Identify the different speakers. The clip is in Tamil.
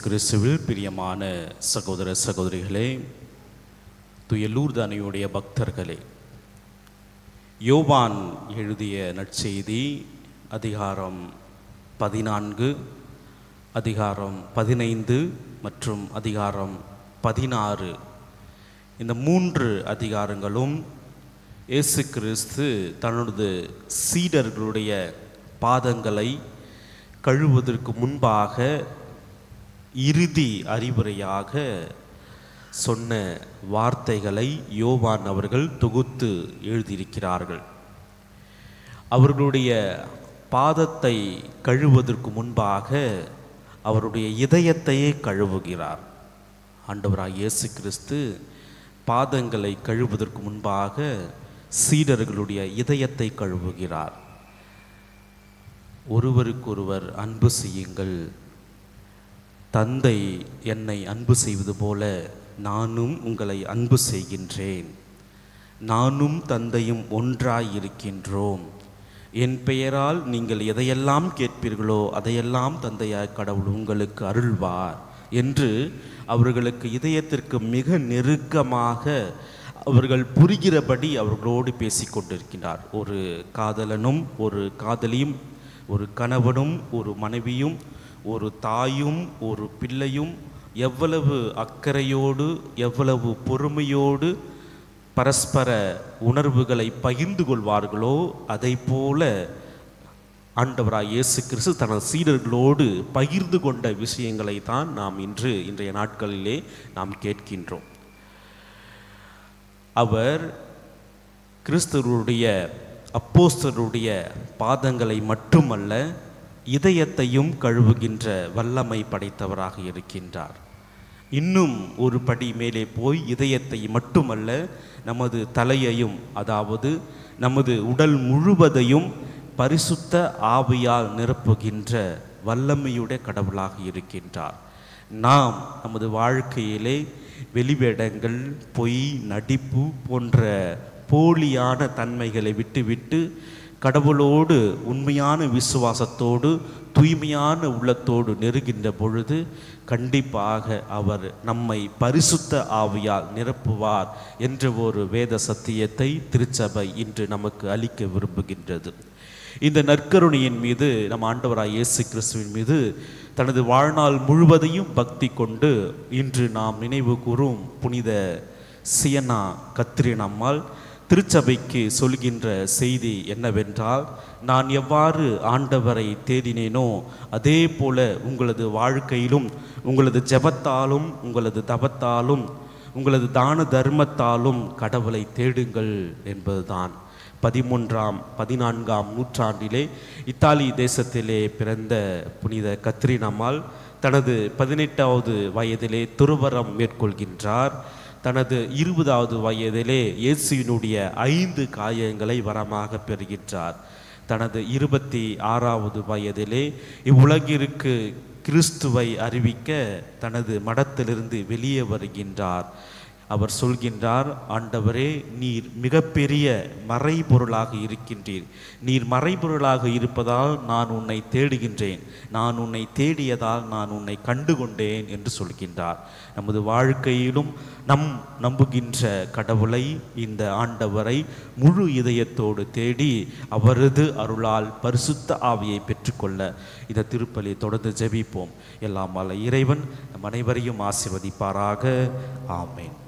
Speaker 1: கிறிஸ்துவில் பிரியமான சகோதர சகோதரிகளே துயலூர் தானியுடைய பக்தர்களே யோவான் எழுதிய நற்செய்தி அதிகாரம் பதினான்கு அதிகாரம் பதினைந்து மற்றும் அதிகாரம் பதினாறு இந்த மூன்று அதிகாரங்களும் இயேசு கிறிஸ்து தனது சீடர்களுடைய பாதங்களை கழுவுவதற்கு முன்பாக இறுதி அறிவுரையாக சொன்ன வார்த்தைகளை யோவான் அவர்கள் தொகுத்து எழுதியிருக்கிறார்கள் அவர்களுடைய பாதத்தை கழுவுவதற்கு முன்பாக அவருடைய இதயத்தையே கழுவுகிறார் ஆண்டவராக இயேசு கிறிஸ்து பாதங்களை கழுவுவதற்கு முன்பாக சீடர்களுடைய இதயத்தை கழுவுகிறார் ஒருவருக்கொருவர் அன்பு செய்யுங்கள் தந்தை என்னை அன்பு செய்வது போல நானும் உங்களை அன்பு செய்கின்றேன் நானும் தந்தையும் ஒன்றாய் இருக்கின்றோம் என் பெயரால் நீங்கள் எதையெல்லாம் கேட்பீர்களோ அதையெல்லாம் தந்தையாய் கடவுள் உங்களுக்கு அருள்வார் என்று அவர்களுக்கு இதயத்திற்கு மிக நெருக்கமாக அவர்கள் புரிகிறபடி அவர்களோடு பேசிக்கொண்டிருக்கிறார் ஒரு காதலனும் ஒரு காதலியும் ஒரு கணவனும் ஒரு மனைவியும் ஒரு தாயும் ஒரு பிள்ளையும் எவ்வளவு அக்கறையோடு எவ்வளவு பொறுமையோடு பரஸ்பர உணர்வுகளை பகிர்ந்து கொள்வார்களோ அதை போல ஆண்டவராய் இயேசு கிறிஸ்து தனது சீடர்களோடு பகிர்ந்து கொண்ட விஷயங்களை தான் நாம் இன்று இன்றைய நாட்களிலே நாம் கேட்கின்றோம் அவர் கிறிஸ்துவருடைய அப்போஸ்தலருடைய பாதங்களை மட்டுமல்ல இதயத்தையும் கழுவுகின்ற வல்லமை படைத்தவராக இருக்கின்றார் இன்னும் ஒரு படி மேலே போய் இதயத்தை மட்டுமல்ல நமது தலையையும் அதாவது நமது உடல் முழுவதையும் பரிசுத்த ஆவியால் நிரப்புகின்ற வல்லமையுடைய கடவுளாக இருக்கின்றார் நாம் நமது வாழ்க்கையிலே வெளிவேடங்கள் பொய் நடிப்பு போன்ற போலியான தன்மைகளை விட்டுவிட்டு கடவுளோடு உண்மையான விசுவாசத்தோடு தூய்மையான உள்ளத்தோடு நெருங்கின்ற பொழுது கண்டிப்பாக அவர் நம்மை பரிசுத்த ஆவியால் நிரப்புவார் என்ற ஒரு வேத சத்தியத்தை திருச்சபை இன்று நமக்கு அளிக்க விரும்புகின்றது இந்த நற்கருணையின் மீது நம் ஆண்டவராய் இயேசு கிறிஸ்துவின் மீது தனது வாழ்நாள் முழுவதையும் பக்தி கொண்டு இன்று நாம் நினைவு கூறும் புனித சியனா கத்திரினம்மாள் திருச்சபைக்கு சொல்கின்ற செய்தி என்னவென்றால் நான் எவ்வாறு ஆண்டவரை தேடினேனோ அதே போல உங்களது வாழ்க்கையிலும் உங்களது ஜெபத்தாலும் உங்களது தபத்தாலும் உங்களது தான தர்மத்தாலும் கடவுளை தேடுங்கள் என்பதுதான் பதிமூன்றாம் பதினான்காம் நூற்றாண்டிலே இத்தாலி தேசத்திலே பிறந்த புனித கத்ரினம்மாள் தனது பதினெட்டாவது வயதிலே துருவரம் மேற்கொள்கின்றார் தனது இருபதாவது வயதிலே இயேசுவினுடைய ஐந்து காயங்களை வரமாக பெறுகின்றார் தனது இருபத்தி ஆறாவது வயதிலே இவ்வுலகிற்கு கிறிஸ்துவை அறிவிக்க தனது மடத்திலிருந்து வெளியே வருகின்றார் அவர் சொல்கின்றார் ஆண்டவரே நீர் மிகப்பெரிய மறைபொருளாக இருக்கின்றீர் நீர் மறைபொருளாக இருப்பதால் நான் உன்னை தேடுகின்றேன் நான் உன்னை தேடியதால் நான் உன்னை கண்டுகொண்டேன் என்று சொல்கின்றார் நமது வாழ்க்கையிலும் நம் நம்புகின்ற கடவுளை இந்த ஆண்டவரை முழு இதயத்தோடு தேடி அவரது அருளால் பரிசுத்த ஆவியை பெற்றுக்கொள்ள இந்த திருப்பலியை தொடர்ந்து ஜெபிப்போம் எல்லாம் வல்ல இறைவன் நம் அனைவரையும் ஆசிர்வதிப்பாராக ஆமேன்